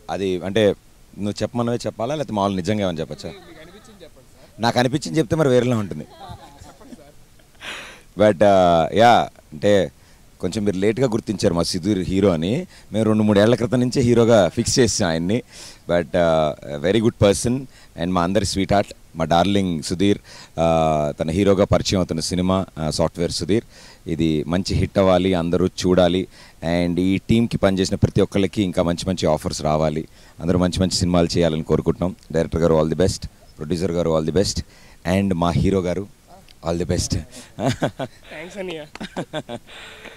అది అంటే నువ్వు చెప్పమన్నవే చెప్పాలా లేకపోతే మామూలు నిజంగా ఏమని చెప్పచ్చా నాకు అనిపించింది చెప్తే మరి వేరేలా ఉంటుంది బట్ యా అంటే కొంచెం మీరు లేట్గా గుర్తించారు మా సుధీర్ హీరో అని మేము రెండు మూడు ఏళ్ల క్రితం నుంచే హీరోగా ఫిక్స్ చేసాం ఆయన్ని but very good person and మా అందరి స్వీట్ హార్ట్ మా డార్లింగ్ సుధీర్ uh, తన హీరోగా పరిచయం అవుతున్న సినిమా సాఫ్ట్వేర్ సుధీర్ ఇది మంచి హిట్ అవ్వాలి అందరూ చూడాలి అండ్ ఈ టీంకి పనిచేసిన ప్రతి ఒక్కరికి ఇంకా మంచి మంచి ఆఫర్స్ రావాలి అందరూ మంచి మంచి సినిమాలు చేయాలని కోరుకుంటున్నాం director garu all the best producer garu all the best and మా hero garu all the best thanks అన్నయ్య